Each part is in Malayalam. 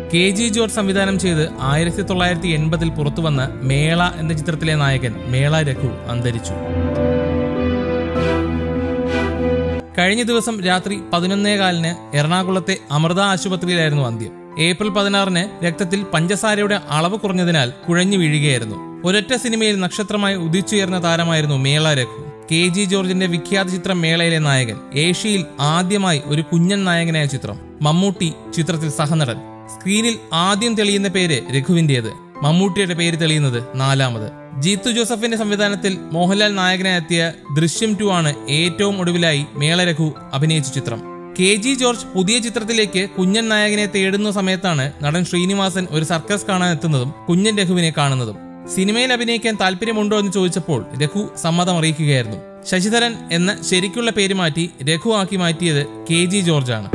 കെ ജി ജോർജ് സംവിധാനം ചെയ്ത് ആയിരത്തി തൊള്ളായിരത്തി എൺപതിൽ പുറത്തുവന്ന മേള എന്ന ചിത്രത്തിലെ നായകൻ മേള രഘു അന്തരിച്ചു കഴിഞ്ഞ ദിവസം രാത്രി പതിനൊന്നേകാലിന് എറണാകുളത്തെ അമൃത ആശുപത്രിയിലായിരുന്നു അന്ത്യം ഏപ്രിൽ പതിനാറിന് രക്തത്തിൽ പഞ്ചസാരയുടെ അളവ് കുറഞ്ഞതിനാൽ കുഴഞ്ഞു വീഴുകയായിരുന്നു ഒരൊറ്റ സിനിമയിൽ നക്ഷത്രമായി ഉദിച്ചുയർന്ന താരമായിരുന്നു മേള രഘു കെ ജി ജോർജിന്റെ വിഖ്യാത ചിത്രം മേളയിലെ നായകൻ ഏഷ്യയിൽ ആദ്യമായി ഒരു കുഞ്ഞൻ നായകനായ ചിത്രം മമ്മൂട്ടി ചിത്രത്തിൽ സഹനടൻ സ്ക്രീനിൽ ആദ്യം തെളിയുന്ന പേര് രഘുവിന്റേത് മമ്മൂട്ടിയുടെ പേര് തെളിയുന്നത് നാലാമത് ജീത്തു ജോസഫിന്റെ സംവിധാനത്തിൽ മോഹൻലാൽ നായകനായി എത്തിയ ദൃശ്യം ടു ആണ് ഏറ്റവും ഒടുവിലായി മേള രഘു അഭിനയിച്ച ചിത്രം കെ ജി ജോർജ് പുതിയ ചിത്രത്തിലേക്ക് കുഞ്ഞൻ നായകനെ തേടുന്ന സമയത്താണ് നടൻ ശ്രീനിവാസൻ ഒരു സർക്കസ് കാണാൻ എത്തുന്നതും കുഞ്ഞൻ രഘുവിനെ കാണുന്നതും സിനിമയിൽ അഭിനയിക്കാൻ താല്പര്യമുണ്ടോ എന്ന് ചോദിച്ചപ്പോൾ രഘു സമ്മതം അറിയിക്കുകയായിരുന്നു ശശിധരൻ എന്ന ശരിക്കുള്ള പേര് മാറ്റി രഘു ആക്കി മാറ്റിയത് കെ ജി ജോർജാണ്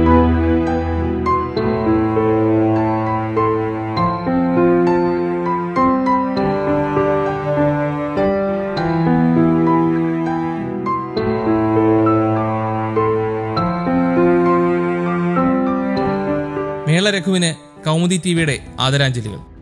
മേള രഘുവിന് കൗമുദി ടിവിയുടെ ആദരാഞ്ജലികൾ